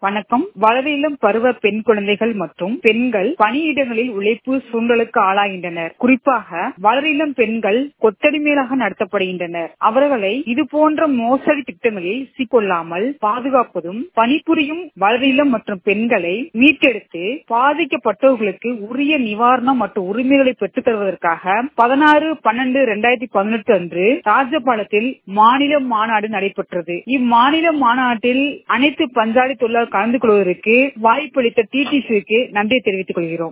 வணக்கம் வளரிளம் பருவ பெண் குழந்தைகள் மற்றும் பெண்கள் பணியிடங்களில் உழைப்பு சூழலுக்கு ஆளாகின்றனர் குறிப்பாக வளரிளம் பெண்கள் கொத்தடிமைகளாக நடத்தப்படுகின்றனர் அவர்களை இது போன்ற மோசடி திட்டங்களில் சிக்கொள்ளாமல் பாதுகாப்பதும் பணிபுரியும் வளரிளம் மற்றும் பெண்களை மீட்டெடுத்து பாதிக்கப்பட்டவர்களுக்கு உரிய நிவாரணம் மற்றும் உரிமைகளை பெற்றுத் தருவதற்காக பதினாறு பன்னெண்டு இரண்டாயிரத்தி பதினெட்டு அன்று ராஜபாளையத்தில் மாநில மாநாடு நடைபெற்றது இம்மாநில மாநாட்டில் அனைத்து பஞ்சாலை தொழிலாளர் கலந்து கொள்வதற்கு வாய்ப்பளித்த டிடிசிக்கு நன்றி தெரிவித்துக் கொள்கிறோம்